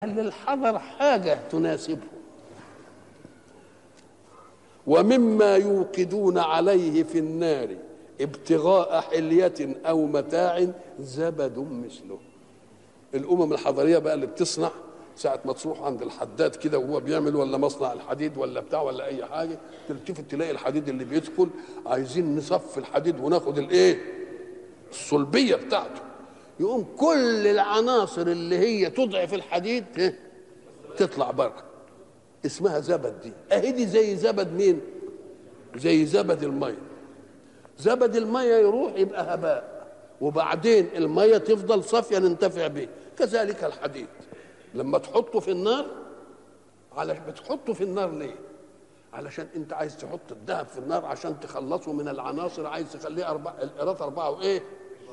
للحذر حاجة تناسبه ومما يوقدون عليه في النار ابتغاء حلية أو متاع زبد مثله الأمم الحضرية بقى اللي بتصنع ساعة ما تروح عند الحداد كده وهو بيعمل ولا مصنع الحديد ولا بتاع ولا أي حاجة تلتفت تلاقي الحديد اللي بيدخل عايزين نصف الحديد وناخد الإيه؟ الصلبية بتاعته يقوم كل العناصر اللي هي تضعف الحديد إيه؟ تطلع بره اسمها زبد دي اهي دي زي زبد مين زي زبد الميه زبد الميه يروح يبقى هباء وبعدين الميه تفضل صافيه ننتفع به كذلك الحديد لما تحطه في النار على بتحطه في النار ليه علشان انت عايز تحط الذهب في النار عشان تخلصه من العناصر عايز تخليه أربع القيراط أربعة وإيه؟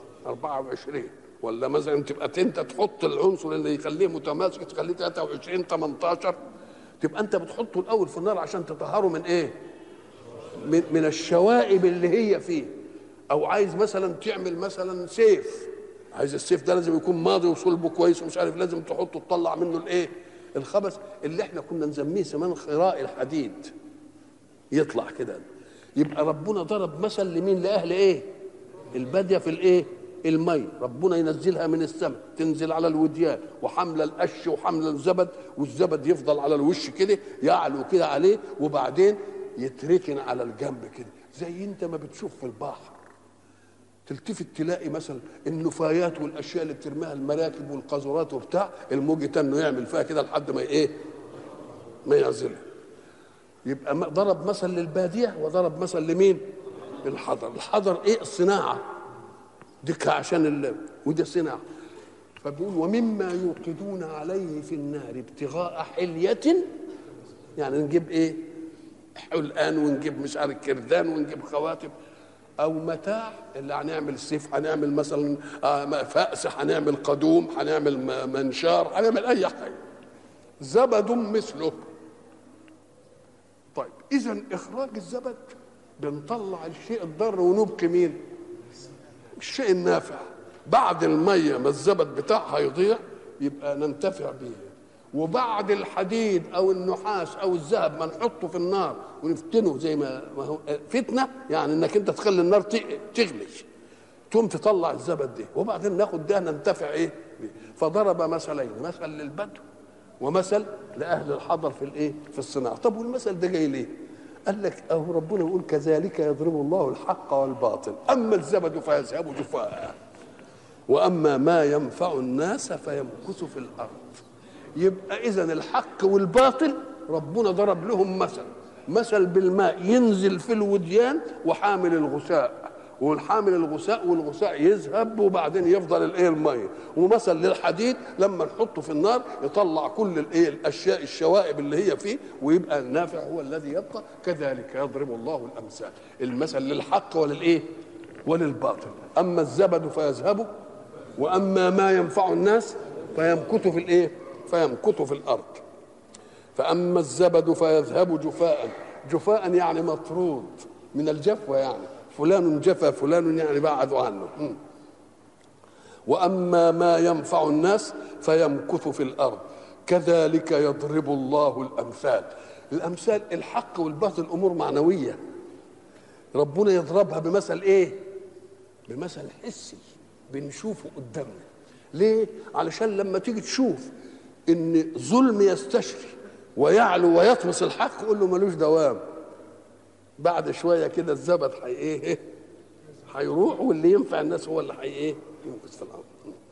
24 ولا مثلا تبقى انت تحط العنصر اللي يخليه متماسك تخليه 23 18 تبقى انت بتحطه الاول في النار عشان تطهره من ايه؟ من, من الشوائب اللي هي فيه او عايز مثلا تعمل مثلا سيف عايز السيف ده لازم يكون ماضي وصلبه كويس ومش عارف لازم تحطه تطلع منه الايه؟ الخبث اللي احنا كنا نسميه زمان خراء الحديد يطلع كده يبقى ربنا ضرب مثل لمين لاهل ايه؟ الباديه في الايه؟ المي ربنا ينزلها من السماء تنزل على الوديان وحمل القش وحمل الزبد والزبد يفضل على الوش كده يعلو كده عليه وبعدين يتركن على الجنب كده زي انت ما بتشوف في البحر تلتفت تلاقي مثلا النفايات والاشياء اللي بترميها المراكب والقاذورات وبتاع الموج تنه يعمل فيها كده لحد ما ايه ما يعزلها يبقى ضرب مثل للباديه وضرب مثل لمين الحضر الحضر ايه الصناعه ديك عشان ال... ودي صناعة فبيقول ومما يوقدون عليه في النار ابتغاء حلية يعني نجيب ايه حلقان ونجيب مش عارف كردان ونجيب خواتم او متاع اللي هنعمل سيف هنعمل مثلا فأس هنعمل قدوم هنعمل منشار هنعمل اي حاجه زبد مثله طيب اذا اخراج الزبد بنطلع الشيء الضار ونبقي مين الشيء النافع بعد الميه ما الزبد بتاعها يضيع يبقى ننتفع به وبعد الحديد او النحاس او الذهب ما نحطه في النار ونفتنه زي ما هو فتنه يعني انك انت تخلي النار تغلي تقوم تطلع الزبد ده وبعدين ناخد ده ننتفع ايه بيه فضرب مثلين مثل للبدو ومثل لاهل الحضر في الايه في الصناعه طب والمثل ده جاي ليه قال لك اهو ربنا يقول كذلك يضرب الله الحق والباطل اما الزبد فيذهب جفاء واما ما ينفع الناس فيمكث في الارض يبقى اذا الحق والباطل ربنا ضرب لهم مثل مثل بالماء ينزل في الوديان وحامل الغثاء والحامل الغثاء والغثاء يذهب وبعدين يفضل الايه الميه ومثل للحديد لما نحطه في النار يطلع كل الايه الاشياء الشوائب اللي هي فيه ويبقى النافع هو الذي يبقى كذلك يضرب الله الامثال المثل للحق وللايه وللباطل اما الزبد فيذهب واما ما ينفع الناس فيمكث في الايه فيمكث في الارض فاما الزبد فيذهب جفاء جفاء يعني مطرود من الجفوه يعني فلان جفا فلان يعني بعدوا عنه واما ما ينفع الناس فيمكث في الارض كذلك يضرب الله الامثال الامثال الحق والباطل امور معنويه ربنا يضربها بمثل ايه بمثل حسي بنشوفه قدامنا ليه علشان لما تيجي تشوف ان ظلم يستشري ويعلو ويطمس الحق قول له ملوش دوام بعد شويه كده الزبد حي ايه هيروح واللي ينفع الناس هو اللي حي ايه يمكث في الارض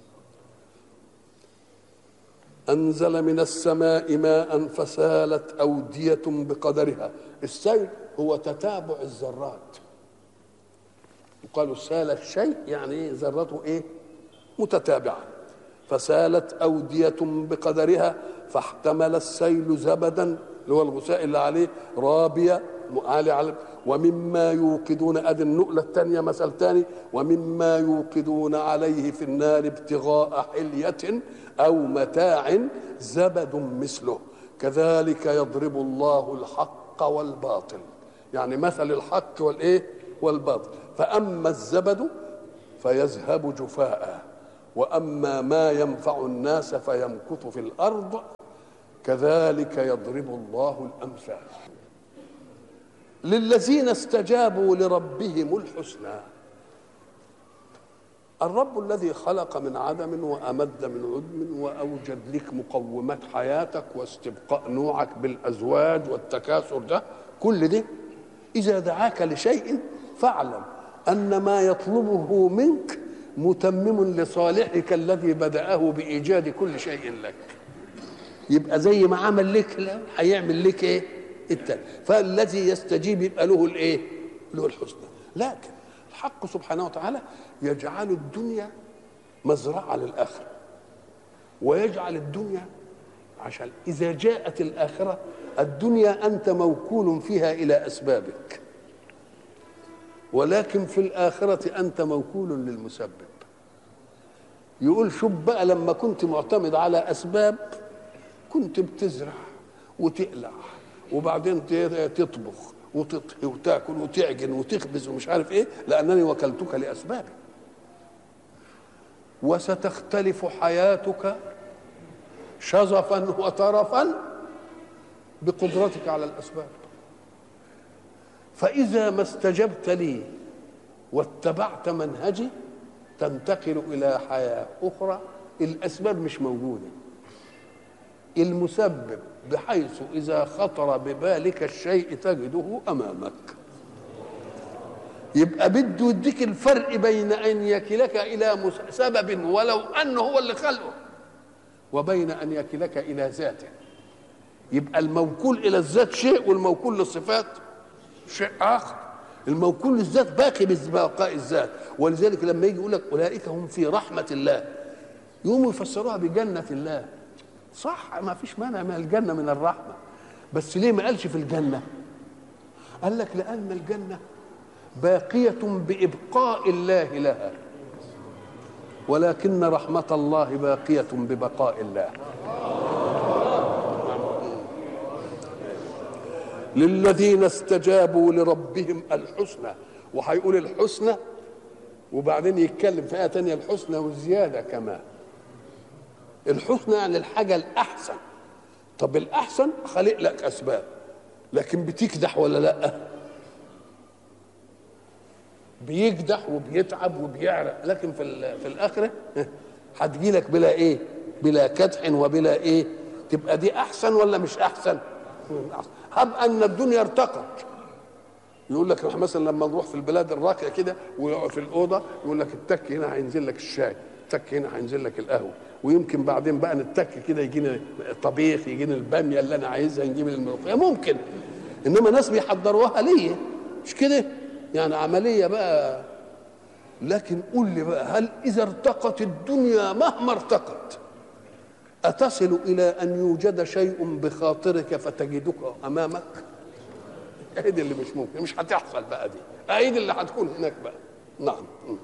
انزل من السماء ماء فسالت اوديه بقدرها السيل هو تتابع الذرات وقالوا سال الشيء يعني ايه ذرته ايه متتابعه فسالت اوديه بقدرها فاحتمل السيل زبدا اللي هو الغثاء اللي عليه رابيه عالي على ومما يوقدون ادي النقله الثانيه مثل ثاني ومما يوقدون عليه في النار ابتغاء حليه او متاع زبد مثله كذلك يضرب الله الحق والباطل يعني مثل الحق والايه والباطل فاما الزبد فيذهب جفاء واما ما ينفع الناس فيمكث في الارض كذلك يضرب الله الامثال للذين استجابوا لربهم الحسنى الرب الذي خلق من عدم وامد من عدم واوجد لك مقومات حياتك واستبقاء نوعك بالازواج والتكاثر ده كل ده اذا دعاك لشيء فاعلم ان ما يطلبه منك متمم لصالحك الذي بداه بايجاد كل شيء لك يبقى زي ما عمل لك لا هيعمل لك ايه التاني فالذي يستجيب يبقى له الايه له الحسنى لكن الحق سبحانه وتعالى يجعل الدنيا مزرعه للاخره ويجعل الدنيا عشان اذا جاءت الاخره الدنيا انت موكول فيها الى اسبابك ولكن في الاخره انت موكول للمسبب يقول شوف بقى لما كنت معتمد على اسباب كنت بتزرع وتقلع وبعدين تطبخ وتطهي وتاكل وتعجن وتخبز ومش عارف ايه لانني وكلتك لاسبابي وستختلف حياتك شظفا وترفا بقدرتك على الاسباب فاذا ما استجبت لي واتبعت منهجي تنتقل الى حياه اخرى الاسباب مش موجوده المسبب بحيث اذا خطر ببالك الشيء تجده امامك يبقى بده يديك الفرق بين ان يكلك الى سبب ولو انه هو اللي خلقه وبين ان يكلك الى ذاته يبقى الموكول الى الذات شيء والموكول للصفات شيء اخر الموكول للذات باقي ببقاء الذات ولذلك لما يجي يقول لك اولئك هم في رحمه الله يقوموا يفسروها بجنه الله صح ما فيش مانع من الجنه من الرحمه بس ليه ما قالش في الجنه قال لك لان الجنه باقيه بابقاء الله لها ولكن رحمه الله باقيه ببقاء الله للذين استجابوا لربهم الحسنى وهيقول الحسنى وبعدين يتكلم في ايه تانية الحسنى والزياده كمان الحسنى يعني الحاجه الاحسن طب الاحسن خلق لك اسباب لكن بتكدح ولا لا بيكدح وبيتعب وبيعرق لكن في في الاخره هتجي لك بلا ايه بلا كدح وبلا ايه تبقى دي احسن ولا مش احسن هب ان الدنيا ارتقت يقول لك مثلا لما نروح في البلاد الراقيه كده ويقعد في الاوضه يقول لك التك هنا هينزل لك الشاي التك هنا هينزل لك القهوه ويمكن بعدين بقى نتك كده يجينا طبيخ يجينا الباميه اللي انا عايزها نجيب الملوخيه ممكن انما ناس بيحضروها ليه مش كده يعني عمليه بقى لكن قول لي بقى هل اذا ارتقت الدنيا مهما ارتقت أتصل إلى أن يوجد شيء بخاطرك فتجدك أمامك أهيد اللي مش ممكن مش هتحصل بقى دي أهيد اللي هتكون هناك بقى نعم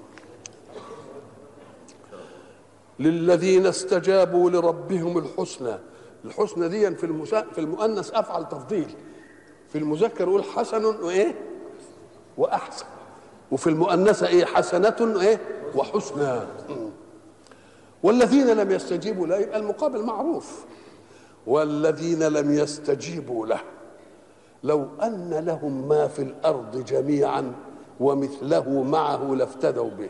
للذين استجابوا لربهم الحسنى الحسنى دي في المسا... في المؤنث افعل تفضيل في المذكر يقول حسن وايه واحسن وفي المؤنثه ايه حسنه وايه وحسنى والذين لم يستجيبوا له يبقى المقابل معروف والذين لم يستجيبوا له لو ان لهم ما في الارض جميعا ومثله معه لافتدوا به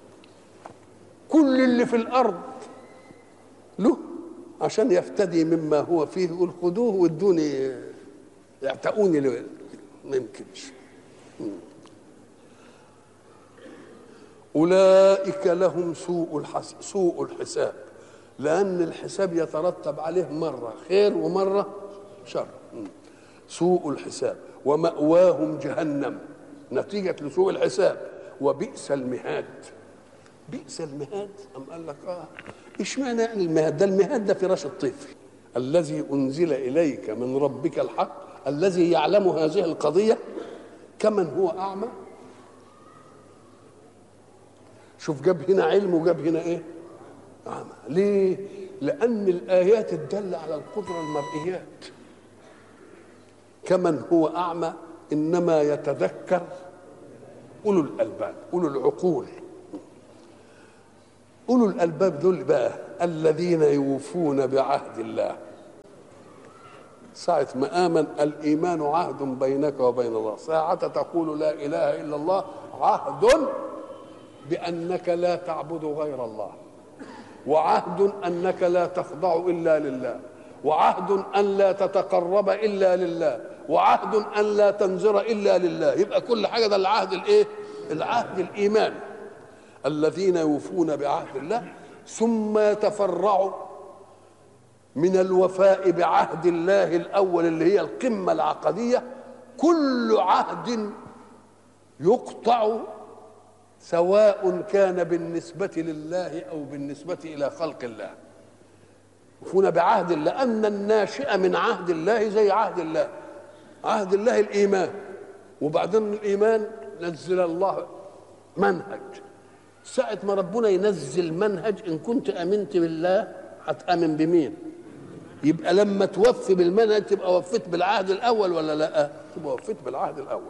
كل اللي في الارض له عشان يفتدي مما هو فيه يقول خذوه وادوني اعتقوني ما يمكنش اولئك لهم سوء الحس... سوء الحساب لان الحساب يترتب عليه مره خير ومره شر سوء الحساب ومأواهم جهنم نتيجة لسوء الحساب وبئس المهاد بئس المهاد أم قال لك آه إشمعنى يعني المهاد ده المهاد ده فراش الطفل الذي أنزل إليك من ربك الحق الذي يعلم هذه القضية كمن هو أعمى شوف جاب هنا علم وجاب هنا ايه أعمى ليه لأن الآيات الدالة على القدرة المرئيات كمن هو أعمى إنما يتذكر أولو الألباب أولو العقول أولو الألباب دول بقى الذين يوفون بعهد الله ساعة ما آمن الإيمان عهد بينك وبين الله ساعة تقول لا إله إلا الله عهد بأنك لا تعبد غير الله وعهد أنك لا تخضع إلا لله وعهد أن لا تتقرب إلا لله وعهد أن لا تنذر إلا لله يبقى كل حاجة ده العهد الإيه العهد الإيمان الذين يوفون بعهد الله ثم يتفرعوا من الوفاء بعهد الله الاول اللي هي القمه العقديه كل عهد يقطع سواء كان بالنسبه لله او بالنسبه الى خلق الله يوفون بعهد الله ان الناشئ من عهد الله زي عهد الله عهد الله الايمان وبعدين الايمان نزل الله منهج ساعة ما ربنا ينزل منهج إن كنت آمنت بالله هتآمن بمين؟ يبقى لما توفي بالمنهج تبقى وفيت بالعهد الأول ولا لا؟ تبقى وفيت بالعهد الأول.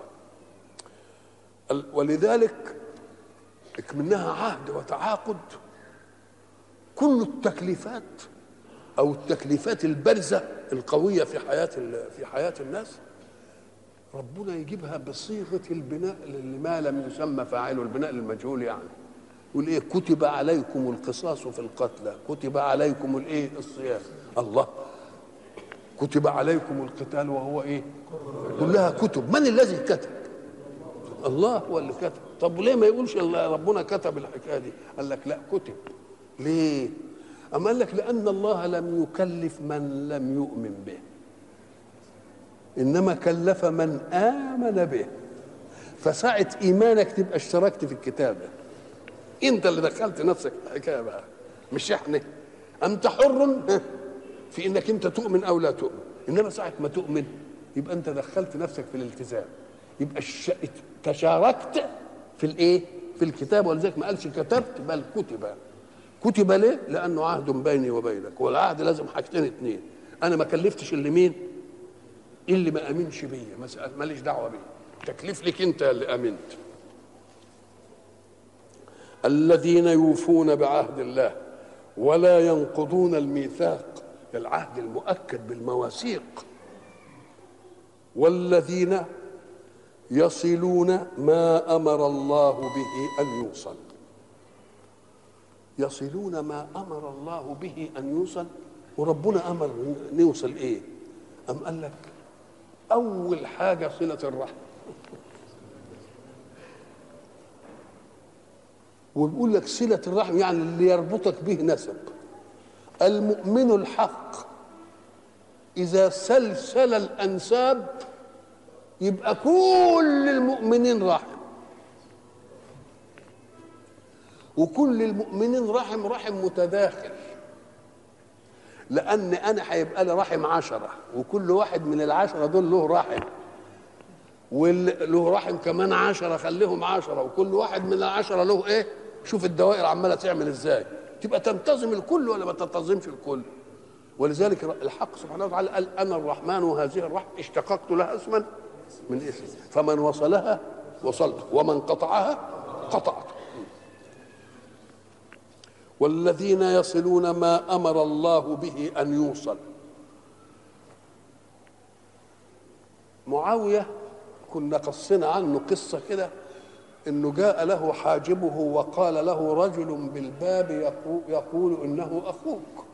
ولذلك منها عهد وتعاقد كل التكليفات أو التكليفات البارزة القوية في حياة في حياة الناس ربنا يجيبها بصيغة البناء لما لم يسمى فاعله البناء للمجهول يعني. يقول ايه كتب عليكم القصاص في القتلى كتب عليكم الايه الصيام الله كتب عليكم القتال وهو ايه كلها كتب من الذي كتب الله هو اللي كتب طب ليه ما يقولش ربنا كتب الحكايه دي قال لك لا كتب ليه أما قال لك لأن الله لم يكلف من لم يؤمن به إنما كلف من آمن به فساعة إيمانك تبقى اشتركت في الكتابة انت اللي دخلت نفسك في الحكايه بقى مش احنا انت حر في انك انت تؤمن او لا تؤمن انما ساعه ما تؤمن يبقى انت دخلت نفسك في الالتزام يبقى الش... تشاركت في الايه في الكتاب ولذلك ما قالش كتبت بل كتب كتب ليه لانه عهد بيني وبينك والعهد لازم حاجتين اتنين انا ما كلفتش اللي مين اللي ما امنش بيا ماليش دعوه بيه تكليف لك انت اللي امنت الذين يوفون بعهد الله ولا ينقضون الميثاق العهد المؤكد بالمواثيق والذين يصلون ما امر الله به ان يوصل يصلون ما امر الله به ان يوصل وربنا امر نوصل ايه ام قال لك اول حاجه صله الرحم وبيقول لك صلة الرحم يعني اللي يربطك به نسب المؤمن الحق إذا سلسل الأنساب يبقى كل المؤمنين رحم وكل المؤمنين رحم رحم متداخل لأن أنا هيبقى لي رحم عشرة وكل واحد من العشرة دول له رحم وله رحم كمان عشرة خليهم عشرة وكل واحد من العشرة له ايه شوف الدوائر عمالة تعمل ازاي تبقى تنتظم الكل ولا ما تنتظمش الكل ولذلك الحق سبحانه وتعالى قال انا الرحمن وهذه الرحمة اشتققت لها اسما من اسم فمن وصلها وصلت ومن قطعها قطعت والذين يصلون ما امر الله به ان يوصل معاويه كنا قصنا عنه قصة كده انه جاء له حاجبه وقال له رجل بالباب يقول, يقول انه اخوك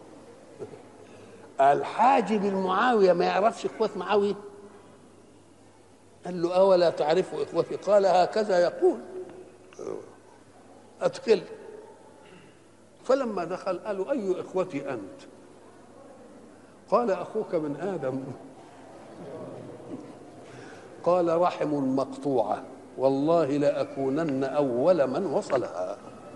الحاجب المعاوية ما يعرفش اخوة معاوية قال له أولا تعرف إخوتي قال هكذا يقول أدخل فلما دخل قالوا أي إخوتي أنت قال أخوك من آدم قال رحم مقطوعة والله لأكونن أول من وصلها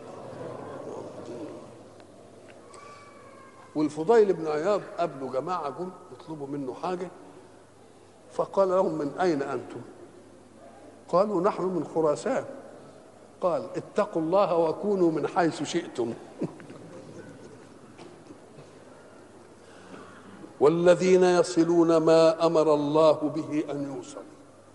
والفضيل بن عياض قابلوا جماعة جم يطلبوا منه حاجة فقال لهم من أين أنتم قالوا نحن من خراسان قال اتقوا الله وكونوا من حيث شئتم والذين يصلون ما امر الله به ان يوصل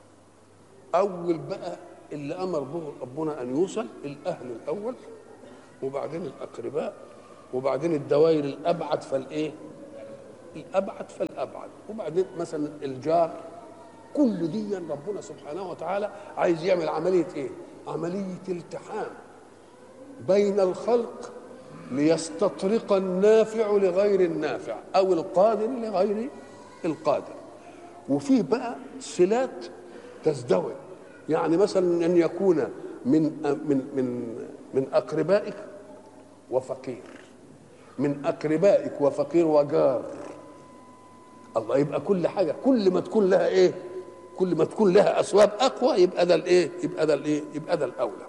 اول بقى اللي امر به ربنا ان يوصل الاهل الاول وبعدين الاقرباء وبعدين الدوائر الابعد فالايه الابعد فالابعد وبعدين مثلا الجار كل دي ربنا سبحانه وتعالى عايز يعمل عمليه ايه عمليه التحام بين الخلق ليستطرق النافع لغير النافع او القادر لغير القادر وفيه بقى صلات تزدوج يعني مثلا ان يكون من من من من اقربائك وفقير من اقربائك وفقير وجار الله يبقى كل حاجه كل ما تكون لها ايه كل ما تكون لها اسباب اقوى يبقى ده الايه يبقى ده الايه يبقى ده الاولى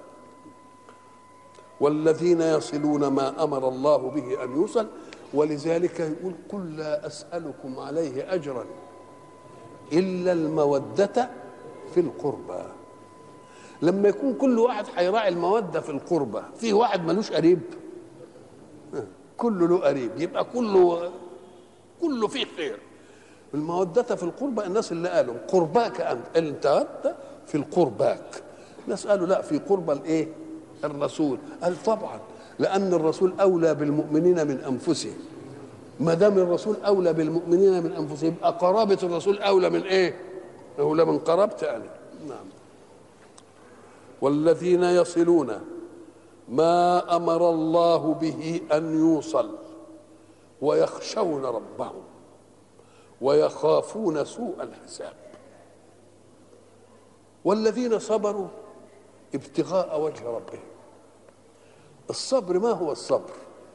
والذين يصلون ما امر الله به ان يوصل ولذلك يقول قل لا اسالكم عليه اجرا الا الموده في القربى لما يكون كل واحد هيراعي الموده في القربى فيه واحد ملوش قريب كله له قريب يبقى كله كله فيه خير المودة في القربى الناس اللي قالوا قرباك أنت أنت في القرباك الناس قالوا لا في قربى الإيه الرسول قال طبعا لأن الرسول أولى بالمؤمنين من أنفسهم ما دام الرسول أولى بالمؤمنين من أنفسهم يبقى قرابة الرسول أولى من إيه أولى من قرابتي أنا نعم والذين يصلون ما امر الله به ان يوصل ويخشون ربهم ويخافون سوء الحساب والذين صبروا ابتغاء وجه ربهم الصبر ما هو الصبر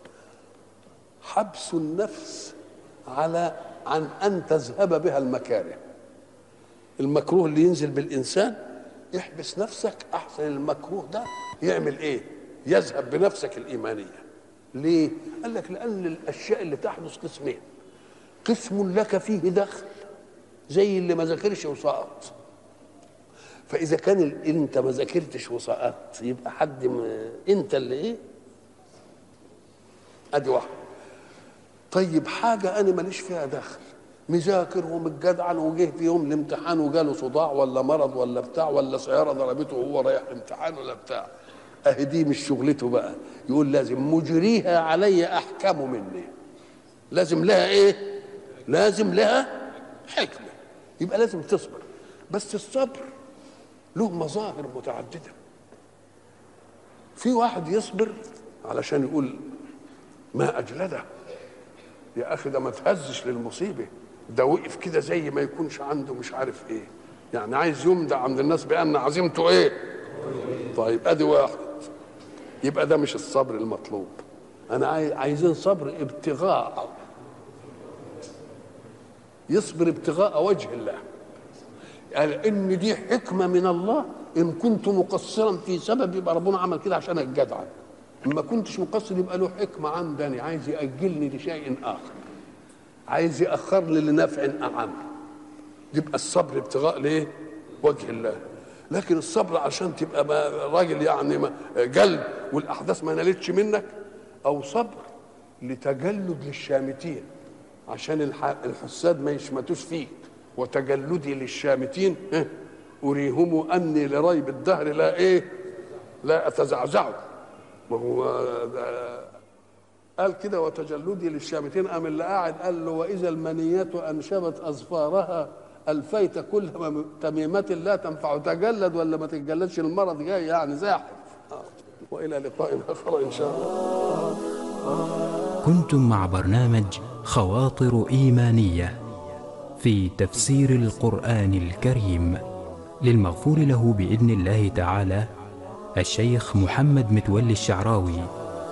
حبس النفس على عن ان تذهب بها المكاره المكروه اللي ينزل بالانسان احبس نفسك احسن المكروه ده يعمل ايه يذهب بنفسك الايمانيه ليه قال لك لان الاشياء اللي تحدث قسمين قسم لك فيه دخل زي اللي ما ذاكرش وسقط فاذا كان ال- انت ما ذاكرتش وسقطت يبقى حد م... انت اللي ايه ادي واحد طيب حاجه انا ماليش فيها دخل مذاكر ومتجدعن وجه في يوم الامتحان وجاله صداع ولا مرض ولا بتاع ولا سياره ضربته وهو رايح امتحان ولا بتاع اهي دي مش شغلته بقى يقول لازم مجريها علي احكم مني لازم لها ايه لازم لها حكمه يبقى لازم تصبر بس الصبر له مظاهر متعدده في واحد يصبر علشان يقول ما اجلده يا اخي ده ما تهزش للمصيبه ده وقف كده زي ما يكونش عنده مش عارف ايه يعني عايز يمدع عند الناس بان عزيمته ايه طيب ادي واحد يبقى ده مش الصبر المطلوب انا عايز عايزين صبر ابتغاء يصبر ابتغاء وجه الله قال ان دي حكمه من الله ان كنت مقصرا في سبب يبقى ربنا عمل كده عشان الجدع ما كنتش مقصر يبقى له حكمه عندني عايز ياجلني لشيء اخر عايز ياخرني لنفع اعم يبقى الصبر ابتغاء ليه وجه الله لكن الصبر عشان تبقى ما راجل يعني ما جلد والاحداث ما نالتش منك او صبر لتجلد للشامتين عشان الح- الحساد ما يشمتوش فيك وتجلدي للشامتين إيه؟ أريهم أني لريب الدهر لا إيه لا أتزعزع وهو ده- قال كده وتجلدي للشامتين قام اللي قاعد قال له وإذا المنيات أنشبت أظفارها ألفيت كل مم- تميمة لا تنفع تجلد ولا ما تتجلدش المرض جاي يعني زاحف آه. وإلى لقاء آخر إن شاء الله كنتم مع برنامج خواطر ايمانيه في تفسير القران الكريم للمغفور له باذن الله تعالى الشيخ محمد متولي الشعراوي